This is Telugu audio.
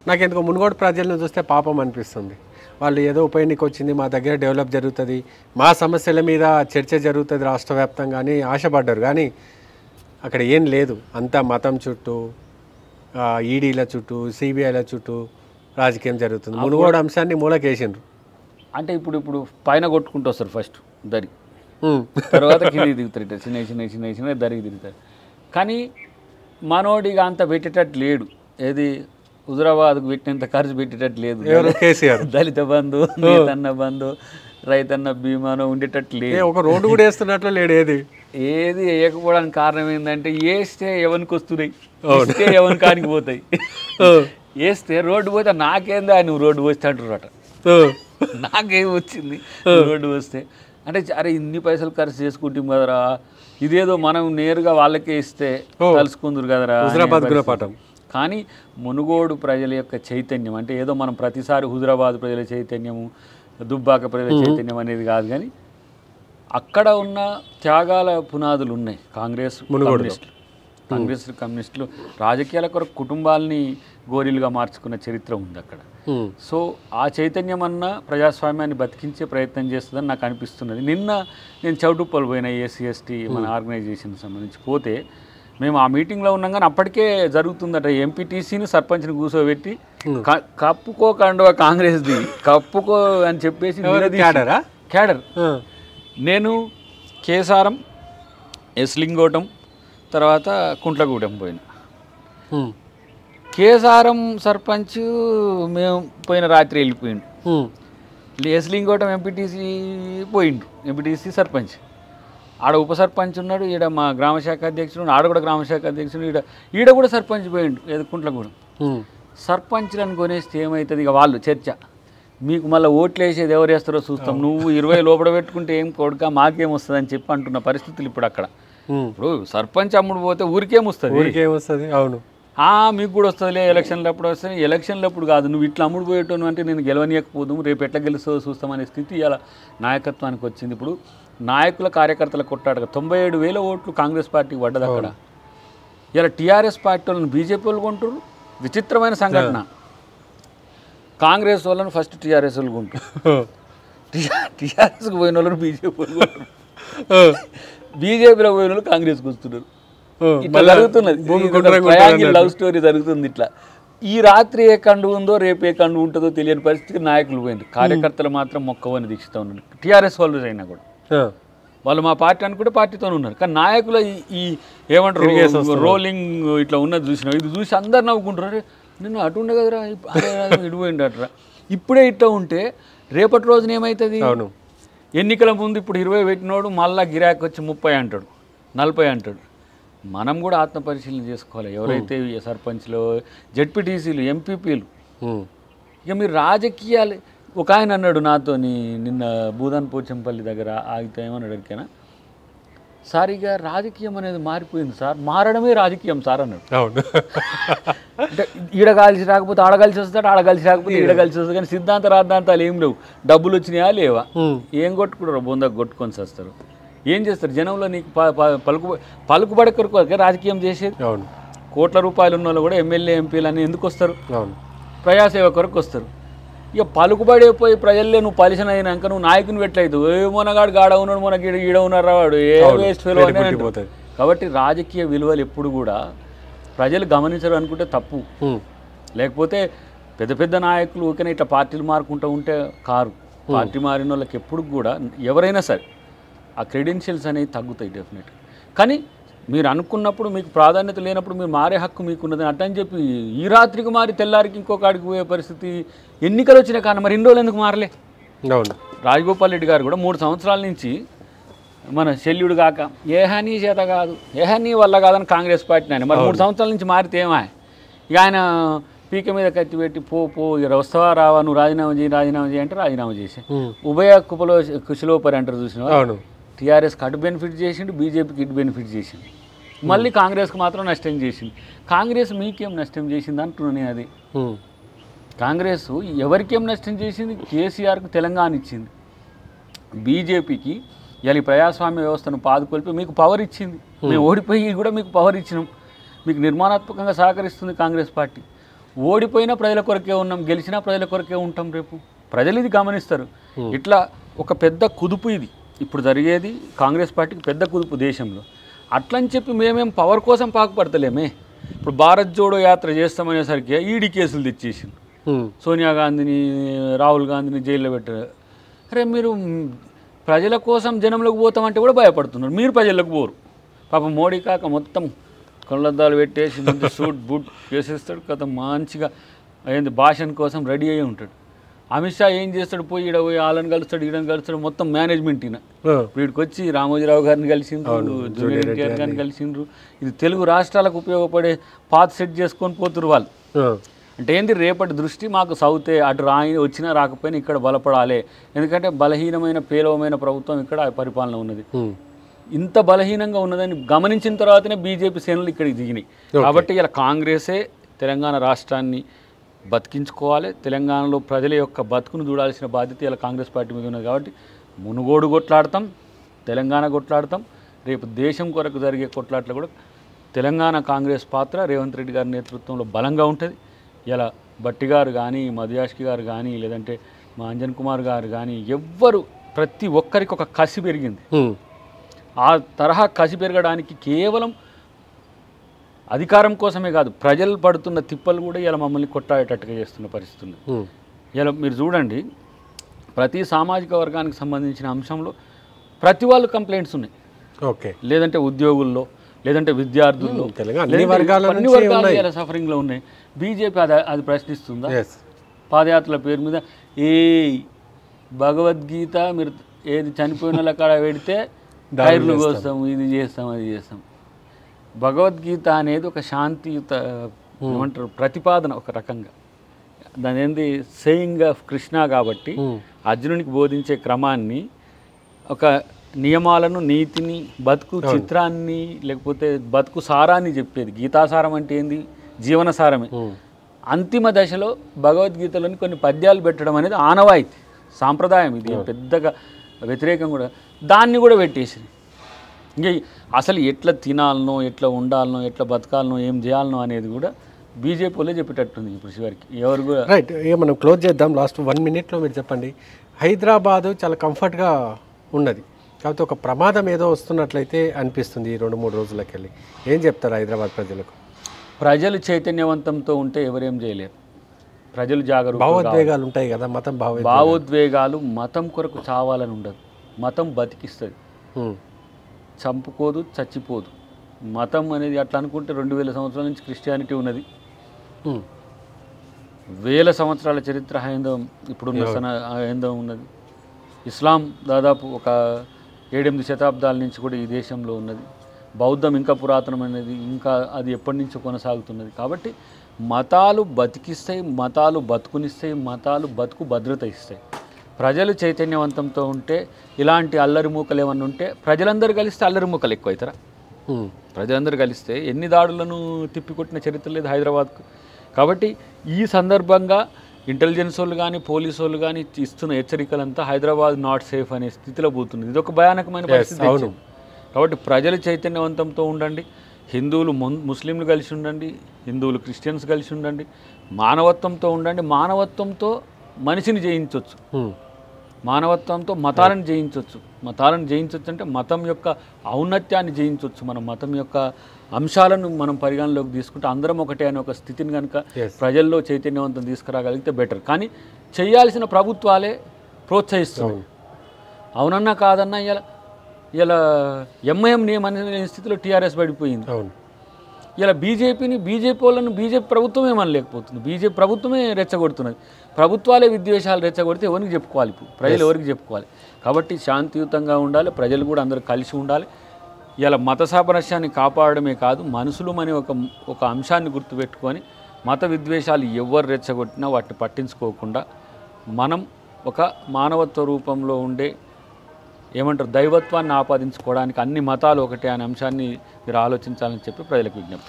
నాకు ఎందుకో మునుగోడు ప్రజలను చూస్తే పాపం అనిపిస్తుంది వాళ్ళు ఏదో ఉప ఎన్నిక వచ్చింది మా దగ్గర డెవలప్ జరుగుతుంది మా సమస్యల మీద చర్చ జరుగుతుంది రాష్ట్ర వ్యాప్తంగా అని ఆశపడ్డారు కానీ అక్కడ ఏం లేదు అంతా మతం చుట్టూ ఆ, ఈడీల చుట్టూ సిబిఐల చుట్టూ రాజకీయం జరుగుతుంది మునుగోడు అంశాన్ని మూలకేసిండ్రు అంటే ఇప్పుడు ఇప్పుడు పైన కొట్టుకుంటూ వస్తారు ఫస్ట్ దరి ఉమ్. తర్వాత కిందికి దిగుతారు ఇట్లా చిన్న చిన్న చిన్న చిన్న దరికి దిగుతారు కానీ మనోడిగా అంత పెట్టేటట్టు లేడు ఏది హుజరాబాద్కు పెట్టినంత ఖర్చు పెట్టేటట్టు లేదు ఎవరు కేసీఆర్ దళిత బంధు నేతన్న బంధు రైతన్న బీమానో ఉండేటట్టు ఏ, లేదు ఒక రోడ్డు కూడా వేస్తున్నట్లు లేడు ఏది ఏది వేయకపోవడానికి కారణం ఏంటంటే వేస్తే ఎవరికి వస్తున్నాయి వేస్తే ఎవరి కానికి పోతాయి వేస్తే రోడ్డు పోతే నాకేందా నువ్వు రోడ్డు పోస్తే అంటున్నారట ఆ. నాకేం వచ్చింది రోడ్డు వస్తే అంటే అరే ఇన్ని పైసలు ఖర్చు చేసుకుంటాం కదరా ఇదేదో మనం నేరుగా వాళ్ళకే ఇస్తే కలుసుకుందరు కదరా అనే హుజరాబాద్ పరిస్థితి. గుణపాఠం కానీ మునుగోడు ప్రజల యొక్క చైతన్యం అంటే ఏదో మనం ప్రతిసారి హుజరాబాద్ ప్రజల చైతన్యము దుబ్బాక ప్రజల చైతన్యం అనేది కాదు కానీ అక్కడ ఉన్న త్యాగాల పునాదులు ఉన్నాయి కాంగ్రెస్ కమ్యూనిస్టులు కాంగ్రెస్ కమ్యూనిస్టులు రాజకీయాల కొరకు కుటుంబాలని గోరీలుగా మార్చుకున్న చరిత్ర ఉంది అక్కడ ఉమ్. సో ఆ చైతన్యం అన్న ప్రజాస్వామ్యాన్ని బతికించే ప్రయత్నం చేస్తుందని నాకు అనిపిస్తున్నది నిన్న నేను చౌటుప్పలు పోయిన ఏసీ ఎస్టీ మన ఆర్గనైజేషన్ సంబంధించి పోతే మేము ఆ మీటింగ్లో ఉన్నాం కానీ అప్పటికే జరుగుతుందట ఎంపీటీసీని సర్పంచ్ని కూర్చోబెట్టి క- కప్పుకో కండువా కాంగ్రెస్ది కప్పుకో అని చెప్పేసి నిలదీసి- క్యాడరా? క్యాడర్ ఆ. నేను కేసారం ఎస్లింగోటం తర్వాత కుంట్లగూడెం పోయిన ఉమ్. కేసారం సర్పంచ్ మేము పోయిన రాత్రి వెళ్ళిపోయిండు ఉమ్. ఎస్లింగోటం ఎంపీటీసీ పోయిండు ఎంపీటీసీ సర్పంచ్ ఆడ ఉప సర్పంచ్ ఉన్నాడు ఈడ మా గ్రామ శాఖ అధ్యక్షుడు ఉన్నాడు. ఆడ కూడా గ్రామ శాఖ అధ్యక్షుడు ఈడ ఈడ కూడా సర్పంచ్ పోయిండు ఏది కుంట్లగూడెం ఉమ్. సర్పంచ్లను కొనేస్తే ఏమవుతుంది ఇక వాళ్ళు చర్చ మీకు మళ్ళీ ఓట్లు వేసేది ఎవరు వేస్తారో చూస్తాం నువ్వు ఇరవై లోపల పెట్టుకుంటే ఏం కొడుక మాకేం వస్తుంది అని చెప్పి అంటున్న పరిస్థితులు ఇప్పుడు అక్కడ ఉమ్. ఇప్పుడు సర్పంచ్ అమ్ముడు పోతే ఊరికేం వస్తుంది ఊరికి ఏమొస్తుంది అవును ఆ మీకు కూడా వస్తుందిలే ఎలక్షన్లప్పుడు వస్తుంది ఎలక్షన్లప్పుడు కాదు నువ్వు ఇట్లా అమ్ముడు పోయేటోను అంటే నేను గెలవనీయకపోదు రేపు ఎట్లా గెలుస్తుందో చూస్తామనే స్థితి ఇలా నాయకత్వానికి వచ్చింది ఇప్పుడు నాయకుల కార్యకర్తల కొట్టాడు తొంభై ఏడు వేల ఓట్లు కాంగ్రెస్ పార్టీకి పడ్డది అక్కడ ఇలా టీఆర్ఎస్ పార్టీ వాళ్ళని బీజేపీ వాళ్ళు కొంటారు విచిత్రమైన సంఘటన కాంగ్రెస్ వాళ్ళని ఫస్ట్ టీఆర్ఎస్ వాళ్ళు కొంటారు టీఆర్ఎస్కి పోయిన వాళ్ళని బీజేపీ వాళ్ళు కొంటారు బీజేపీలో పోయిన వాళ్ళు కాంగ్రెస్కి వస్తున్నారు ఇట్లా జరుగుతున్నది ట్రయాంగిల్ లవ్ స్టోరీ జరుగుతుంది ఇట్లా ఈ రాత్రి ఏ కండు ఉందో రేపు ఏ కండు ఉంటుందో తెలియని పరిస్థితికి నాయకులు పోయింది కార్యకర్తలు మాత్రం మొక్కవని దీక్షతో ఉన్నారు టీఆర్ఎస్ వాళ్ళు అయినా కూడా వాళ్ళు మా పార్టీ అనుకుంటే పార్టీతో ఉన్నారు కానీ నాయకుల ఈ- ఈ ఏమంటారు రోలింగ్ ఇట్లా ఉన్నది చూసినా ఇది చూసి అందరు నవ్వుకుంటారు "అరే, నిన్న అటు ఉండే కదరా ఇప్పు- అరే, అరే, ఇటు పోయిండు అట్రా ఇప్పుడే ఇట్లా ఉంటే రేపటి రోజున ఏమవుతుంది అవును ఎన్నికల ముందు ఇప్పుడు ఇరవై పెట్టినోడు మళ్ళా గిరాకీ వచ్చి ముప్పై అంటాడు నలభై అంటాడు మనం కూడా ఆత్మ పరిశీలన చేసుకోవాలి ఎవరైతే ఈ సర్పంచ్లు జడ్పీటీసీలు ఎంపీపీలు ఉమ్. ఇక మీరు రాజకీయాలు ఒక ఆయన అన్నాడు నాతోని నిన్న భూదాన్ పోచంపల్లి దగ్గర ఆగితే ఏమన్నాడు ఎరికైనా సార్ ఇక రాజకీయం అనేది మారిపోయింది సార్ మారడమే రాజకీయం సార్ అన్నాడు అవును అంటే ఈడ కలిసి రాకపోతే ఆడ కలిసి వస్తాడు ఆడ కలిసి రాకపోతే ఈడ కలిసి వస్తుంది కానీ సిద్ధాంత రాద్ధాంతాలు ఏం లేవు డబ్బులు వచ్చినాయా లేవా ఉమ్. ఏం కొట్టుకుంటారు బొందకు కొట్టుకొని వస్తారు ఏం చేస్తారు జనంలో నీకు ప- ప- పలుకు పలుకుబడి కొరకు రాజకీయం చేసేది అవును కోట్ల రూపాయలు ఉన్న వాళ్ళు కూడా ఎమ్మెల్యే ఎంపీలు అని ఎందుకు వస్తారు అవును ప్రజాసేవ కొరకు వస్తారు ఇక పలుకుబడిపోయి ప్రజల్లే నువ్వు పలిసిన అయినాక నువ్వు నాయకుని పెట్టలేదు ఏ మొనగాడు గాడ ఉన్నాడు మనకి ఈడ- ఈడ ఉన్నారా వాడు ఏ వేస్ట్ ఫెలో అని అంటారు. పోతుంది కాబట్టి రాజకీయ విలువలు ఎప్పుడు కూడా ప్రజలు గమనించరు అనుకుంటే తప్పు ఉమ్. లేకపోతే పెద్ద పెద్ద నాయకులు ఊరికనే ఇట్లా పార్టీలు మారుకుంటూ ఉంటే కారు పార్టీ మారిన వాళ్ళకి ఎప్పుడు కూడా ఎవరైనా సరే ఆ క్రెడెన్షియల్స్ అనేవి తగ్గుతాయి డెఫినెట్గా కానీ మీరు అనుకున్నప్పుడు మీకు ప్రాధాన్యత లేనప్పుడు మీరు మారే హక్కు మీకున్నది అట్టని చెప్పి ఈ రాత్రికి మారి తెల్లారికి ఇంకొక ఆడికి పోయే పరిస్థితి ఎన్నికలు వచ్చినా కానీ మరి ఇన్ని రోజులు ఎందుకు మారలే అవును రాజగోపాల్ రెడ్డి గారు కూడా మూడు సంవత్సరాల నుంచి మన శల్యుడు కాక ఏ హాని చేత కాదు ఏ హాని వల్ల కాదని కాంగ్రెస్ పార్టీ ఆయన మరి మూడు సంవత్సరాల నుంచి మారితే ఏమా ఇక ఆయన పీక మీద కత్తి పెట్టి పో పో ఇక వస్తావా రావా నువ్వు రాజీనామా చేయి రాజీనామా చేయి అంటే రాజీనామా చేసి ఉమ్. ఉభయ కుపలో కుశలోపరి అంటారు చూసిన అవును టీఆర్ఎస్కి అటు బెనిఫిట్ చేసిండు బీజేపీకి ఇటు బెనిఫిట్ చేసిండు మళ్ళీ కాంగ్రెస్కి మాత్రం నష్టం చేసింది కాంగ్రెస్ మీకేం నష్టం చేసింది అంటున్నాను నేను అది ఉమ్. కాంగ్రెస్ ఎవరికేం నష్టం చేసింది కేసీఆర్కు తెలంగాణ ఇచ్చింది బీజేపీకి ఇలా ఈ ప్రజాస్వామ్య వ్యవస్థను పాదుకొల్పి మీకు పవర్ ఇచ్చింది మేము ఓడిపోయి కూడా మీకు పవర్ ఇచ్చినాం మీకు నిర్మాణాత్మకంగా సహకరిస్తుంది కాంగ్రెస్ పార్టీ ఓడిపోయినా ప్రజల కొరకే ఉన్నాం గెలిచినా ప్రజల కొరకే ఉంటాం రేపు ప్రజలు ఇది గమనిస్తారు ఇట్లా ఒక పెద్ద కుదుపు ఇది ఇప్పుడు జరిగేది కాంగ్రెస్ పార్టీకి పెద్ద కుదుపు దేశంలో అట్లని చెప్పి మేమేం పవర్ కోసం పాకుపడతలేమే ఇప్పుడు భారత్ జోడో యాత్ర చేస్తామనేసరికి ఈడీ కేసులు తెచ్చేసింది ఉమ్, సోనియా గాంధీని రాహుల్ గాంధీని జైల్లో పెట్టారు అరే మీరు మ్, ప్రజల కోసం జనంలోకి పోతామంటే కూడా భయపడుతున్నారు మీరు ప్రజలకు పోరు పాప మోడీ కాక మొత్తం కళ్ళద్దాలు పెట్టేసి మంచి సూట్ బూట్ వేసేస్తాడు కథ మంచిగా ఏంది భాషణ కోసం రెడీ అయ్యి ఉంటాడు అమిత్ షా ఏం చేస్తాడు పోయి ఈడ పోయి వాళ్ళని కలుస్తాడు ఈడని కలుస్తాడు మొత్తం మేనేజ్మెంట్ ఈయన ఆ, వీడికి వచ్చి రామోజీరావు గారిని కలిసిండ్రు జూనియర్ ఎన్టీఆర్ గారిని కలిసిండ్రు ఇది తెలుగు రాష్ట్రాలకు ఉపయోగపడే పాత్ సెట్ చేసుకొని పోతురు వాళ్ళు ఆ, అంటే ఏంది రేపటి దృష్టి మాకు సౌతే అటు రాయి వచ్చినా రాకపోయినా ఇక్కడ బలపడాలి ఎందుకంటే బలహీనమైన పేలవమైన ప్రభుత్వం ఇక్కడ పరిపాలన ఉన్నది ఉమ్, ఇంత బలహీనంగా ఉన్నదని గమనించిన తర్వాతనే బీజేపీ సేనలు ఇక్కడికి దిగినాయి కాబట్టి ఇలా కాంగ్రెసే తెలంగాణ రాష్ట్రాన్ని బతికించుకోవాలి తెలంగాణలో ప్రజల యొక్క బతుకును చూడాల్సిన బాధ్యత ఇలా కాంగ్రెస్ పార్టీ మీద ఉన్నది కాబట్టి మునుగోడు కొట్లాడతాం తెలంగాణ కొట్లాడతాం రేపు దేశం కొరకు జరిగే కొట్లాట్లు కూడా తెలంగాణ కాంగ్రెస్ పాత్ర రేవంత్ రెడ్డి గారి నేతృత్వంలో బలంగా ఉంటుంది ఇలా బట్టి గారు కానీ మధుయాష్కి గారు కానీ లేదంటే మా అంజన్ కుమార్ గారు కానీ ఎవ్వరు ప్రతి ఒక్కరికి ఒక కసి పెరిగింది ఉమ్, ఆ తరహా కసి పెరగడానికి కేవలం అధికారం కోసమే కాదు ప్రజలు పడుతున్న తిప్పలు కూడా ఇలా మమ్మల్ని కొట్టాడేటట్టుగా చేస్తున్న పరిస్థితి ఉంది ఉమ్, ఇలా మీరు చూడండి ప్రతి సామాజిక వర్గానికి సంబంధించిన అంశంలో ప్రతి వాళ్ళు కంప్లైంట్స్ ఉన్నాయి ఓకే లేదంటే ఉద్యోగుల్లో లేదంటే విద్యార్థుల్లో Hmm, తెలంగాణ అన్ని లేదంటే వర్గాల అన్ని నుంచి వర్గాలు ఉన్నాయి. ఇలా సఫరింగ్లో ఉన్నాయి బీజేపీ అది అది ప్రశ్నిస్తుందా ఎస్ పాదయాత్రల పేరు మీద ఏ భగవద్గీత మీరు ఏది చనిపోయిన వాళ్ళ కాడ పెడితే టైర్లు కోస్తాం ఇది చేస్తాం అది చేస్తాం భగవద్గీత అనేది ఒక శాంతియుత ఏమంటారు ప్రతిపాదన ఒక రకంగా దాని ఏంది సేయింగ్ ఆఫ్ కృష్ణ కాబట్టి అర్జునునికి బోధించే క్రమాన్ని ఒక నియమాలను నీతిని బతుకు చిత్రాన్ని లేకపోతే బతుకు సారాన్ని చెప్పేది గీతాసారం అంటే ఏంది జీవన సారమే ఉమ్, అంతిమ దశలో భగవద్గీతలోని కొన్ని పద్యాలు పెట్టడం అనేది ఆనవాయితీ సాంప్రదాయం ఇది ఏం పెద్దగా వ్యతిరేకం కూడా దాన్ని కూడా పెట్టేసి ఇంకా ఈ- అసలు ఎట్లా తినాలనో ఎట్లా ఉండాలనో ఎట్లా బతకాలనో ఏం చేయాలనో అనేది కూడా బీజేపీ వాళ్ళే చెప్పేటట్టుంది ఇప్పుడు చివరికి ఎవరు కూడా రైట్ ఇక మనం క్లోజ్ చేద్దాం లాస్ట్ వన్ మినిట్లో మీరు చెప్పండి హైదరాబాదు చాలా కంఫర్ట్గా ఉన్నది కాకపోతే ఒక ప్రమాదం ఏదో వస్తున్నట్లయితే అనిపిస్తుంది ఈ రెండు మూడు రోజులకి వెళ్ళి ఏం చెప్తారు హైదరాబాద్ ప్రజలకు ప్రజలు చైతన్యవంతంతో ఉంటే ఎవరేం చేయలేరు ప్రజలు జాగరూక భావోద్వేగాలు ఉంటాయి కదా మతం భావ భావోద్వేగాలు మతం కొరకు చావాలని ఉండదు మతం బతికిస్తుంది ఉమ్, చంపుకోదు చచ్చిపోదు మతం అనేది అట్లా అనుకుంటే రెండు వేల సంవత్సరాల నుంచి క్రిస్టియానిటీ ఉన్నది ఉమ్, వేల సంవత్సరాల చరిత్ర హైందవం ఇప్పుడున్న సన హైందవం ఉన్నది ఇస్లాం దాదాపు ఒక ఏడెనిమిది శతాబ్దాల నుంచి కూడా ఈ దేశంలో ఉన్నది బౌద్ధం ఇంకా పురాతనమైనది ఇంకా అది ఎప్పటి నుంచో కొనసాగుతున్నది కాబట్టి మతాలు బతికిస్తాయి మతాలు బతుకునిస్తాయి మతాలు బతుకు భద్రత ఇస్తాయి ప్రజలు చైతన్యవంతంతో ఉంటే ఇలాంటి అల్లరి మూకలు ఏమన్నా ఉంటే ప్రజలందరూ కలిస్తే అల్లరి మూకలు ఎక్కువ అవుతారా ఉమ్, ప్రజలందరూ కలిస్తే ఎన్ని దాడులను తిప్పికొట్టిన చరిత్ర లేదు హైదరాబాద్కు కాబట్టి ఈ సందర్భంగా ఇంటెలిజెన్స్ వాళ్ళు కానీ పోలీసు వాళ్ళు కానీ ఇస్తున్న హెచ్చరికలంతా హైదరాబాద్ నాట్ సేఫ్ అనే స్థితిలో పోతుంది ఇది ఒక భయానకమైన పరిస్థితి అవును. తెచ్చింది. కాబట్టి ప్రజలు చైతన్యవంతంతో ఉండండి హిందువులు మున్- ముస్లింలు కలిసి ఉండండి హిందువులు క్రిస్టియన్స్ కలిసి ఉండండి మానవత్వంతో ఉండండి మానవత్వంతో మనిషిని జయించవచ్చు ఉమ్, మానవత్వంతో మతాలను జయించవచ్చు మతాలను జయించవచ్చు అంటే మతం యొక్క ఔన్నత్యాన్ని జయించవచ్చు మన మతం యొక్క అంశాలను మనం పరిగణలోకి తీసుకుంటే అందరం ఒకటే అనే ఒక స్థితిని కనుక Yes. ప్రజల్లో చైతన్యవంతం తీసుకురాగలిగితే బెటర్ కానీ చేయాల్సిన ప్రభుత్వాలే ప్రోత్సహిస్తున్నాయి అవునన్నా కాదన్నా ఇలా ఇలా ఎంఐఎం నియమ అనే స్థితిలో టీఆర్ఎస్ పడిపోయింది అవును ఇలా బీజేపీని బీజేపీ వాళ్ళని బీజేపీ ప్రభుత్వమే మనలేకపోతుంది బీజేపీ ప్రభుత్వమే రెచ్చగొడుతున్నది ప్రభుత్వాలే విద్వేషాలు రెచ్చగొడితే ఎవరికి చెప్పుకోవాలి ఇప్పుడు ప్రజలు ఎవరికి చెప్పుకోవాలి కాబట్టి శాంతియుతంగా ఉండాలి ప్రజలు కూడా అందరూ కలిసి ఉండాలి ఇలా మత సామరస్యాన్ని కాపాడమే కాదు మనుషులు అనే ఒక ఒక అంశాన్ని గుర్తుపెట్టుకొని మత విద్వేషాలు ఎవరు రెచ్చగొట్టినా వాటిని పట్టించుకోకుండా మనం ఒక మానవత్వ రూపంలో ఉండే ఏమంటారు దైవత్వాన్ని ఆపాదించుకోవడానికి అన్ని మతాలు ఒకటే అనే అంశాన్ని మీరు ఆలోచించాలని చెప్పి ప్రజలకు విజ్ఞప్తి